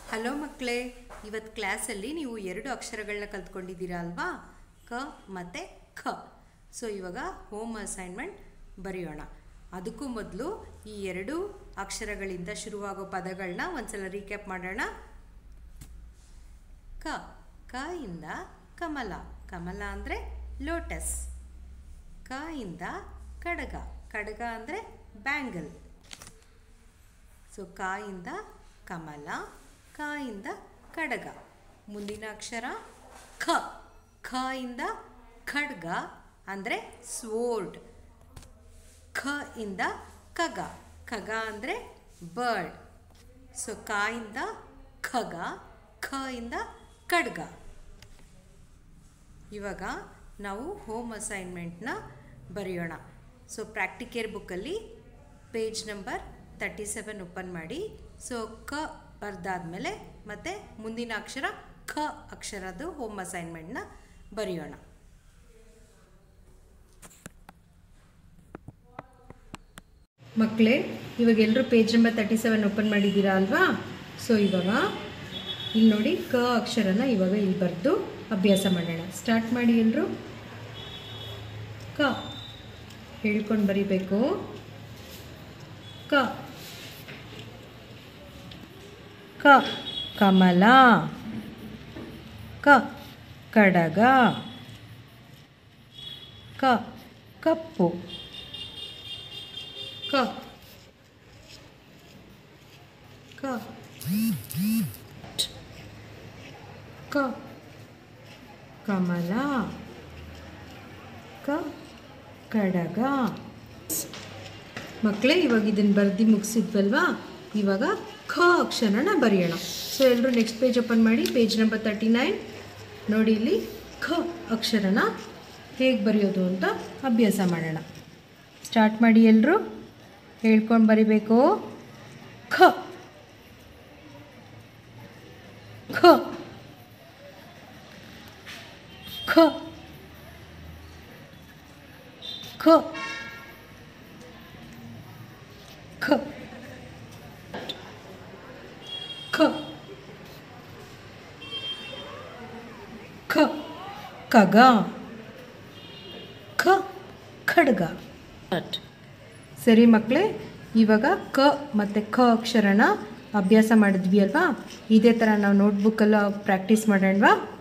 hello ಮಕ್ಕಳೇ ಇವತ್ತು ಕ್ಲಾಸಲ್ಲಿ ನೀವು ಎರಡು ಅಕ್ಷರಗಳನ್ನ ಕಲ್ತ್ಕೊಂಡಿದ್ದೀರಾ ಅಲ್ವಾ ಕ ಮತ್ತು ಖ ಸೊ ಇವಾಗ ಹೋಮ್ ಅಸೈನ್ಮೆಂಟ್ ಬರೆಯೋಣ ಅದಕ್ಕೂ ಮೊದಲು ಈ ಎರಡು ಅಕ್ಷರಗಳಿಂದ ಶುರುವಾಗೋ ಪದಗಳನ್ನ ಒಂದ್ಸಲ ರೀಕ್ಯಾಪ್ ಮಾಡೋಣ ಕ ಕ ಇಂದ ಕಮಲ ಕಮಲ ಅಂದರೆ ಲೋಟಸ್ ಕ ಇಂದ ಕಡಗ ಕಡಗ ಅಂದರೆ ಬ್ಯಾಂಗಲ್ ಸೊ ಕ ಇಂದ ಕಮಲ ಕ ಇಂದ ಕಡಗ ಮುಂದಿನ ಅಕ್ಷರ ಖ ಖ ಇಂದ ಖಡ್ಗ ಅಂದರೆ ಸ್ವೋರ್ಡ್ ಖ ಇಂದ ಖಗ ಖಗ ಅಂದರೆ ಬರ್ಡ್ ಸೊ ಕ ಇಂದ ಖಗ ಖ ಇಂದ ಖಡ್ಗ ಇವಾಗ ನಾವು ಹೋಮ್ ಅಸೈನ್ಮೆಂಟ್ನ ಬರೆಯೋಣ ಸೊ ಪ್ರಾಕ್ಟಿಕೇರ್ ಬುಕ್ಕಲ್ಲಿ page number thirty seven open ಮಾಡಿ ಸೊ ಕ ಬರೆದಾದ್ಮೇಲೆ ಮತ್ತು ಮುಂದಿನ ಅಕ್ಷರ ಖ ಅಕ್ಷರದ್ದು ಹೋಮ್ ಅಸೈನ್ಮೆಂಟ್ನ ಬರೆಯೋಣ ಮಕ್ಕಳೇ ಇವಾಗ ಎಲ್ಲರೂ page number thirty seven open ಮಾಡಿದ್ದೀರಾ ಅಲ್ವಾ ಸೊ ಇವಾಗ ಇಲ್ಲಿ ನೋಡಿ ಕ ಅಕ್ಷರನ ಇವಾಗ ಇಲ್ಲಿ ಬರೆದು ಅಭ್ಯಾಸ ಮಾಡೋಣ ಸ್ಟಾರ್ಟ್ ಮಾಡಿ ಎಲ್ಲರೂ ಕ ಹೇಳ್ಕೊಂಡು ಬರಿಬೇಕು ಕ ಕ ಕಮಲ ಕ ಕಡಗ ಕ ಕಪ್ಪು ಕ ಕ ಕ ಕಮಲ ಕ ಕಡಗ ಮಕ್ಕಳೇ ಇವಾಗ ಇದನ್ನು ಬರೆದು ಮುಗಿಸಿದ್ವಲ್ವಾ ಇವಾಗ ಖ ಅಕ್ಷರನ ಬರೆಯೋಣ ಸೊ ಎಲ್ಲರೂ ನೆಕ್ಸ್ಟ್ ಪೇಜ್ ಓಪನ್ ಮಾಡಿ ಪೇಜ್ ನಂಬರ್ ತರ್ಟಿ ನೈನ್ ನೋಡಿ ಇಲ್ಲಿ ಖ ಅಕ್ಷರನ ಹೇಗೆ ಬರೆಯೋದು ಅಂತ ಅಭ್ಯಾಸ ಮಾಡೋಣ ಸ್ಟಾರ್ಟ್ ಮಾಡಿ ಎಲ್ಲರೂ ಹೇಳ್ಕೊಂಡು ಬರಿಬೇಕು ಖ ಖ ಖ ಖ ಖ ಖ ಖ ಖಗ ಖ ಖಡ್ಗ ಸರಿ ಮಕ್ಕಳೇ ಇವಾಗ ಕ ಮತ್ತು ಖ ಅಕ್ಷರನ ಅಭ್ಯಾಸ ಮಾಡಿದ್ವಿ ಅಲ್ವಾ ಇದೇ ಥರ ನಾವು ನೋಟ್ಬುಕ್ಕಲ್ಲ ಪ್ರಾಕ್ಟೀಸ್ ಮಾಡೋಣವಾ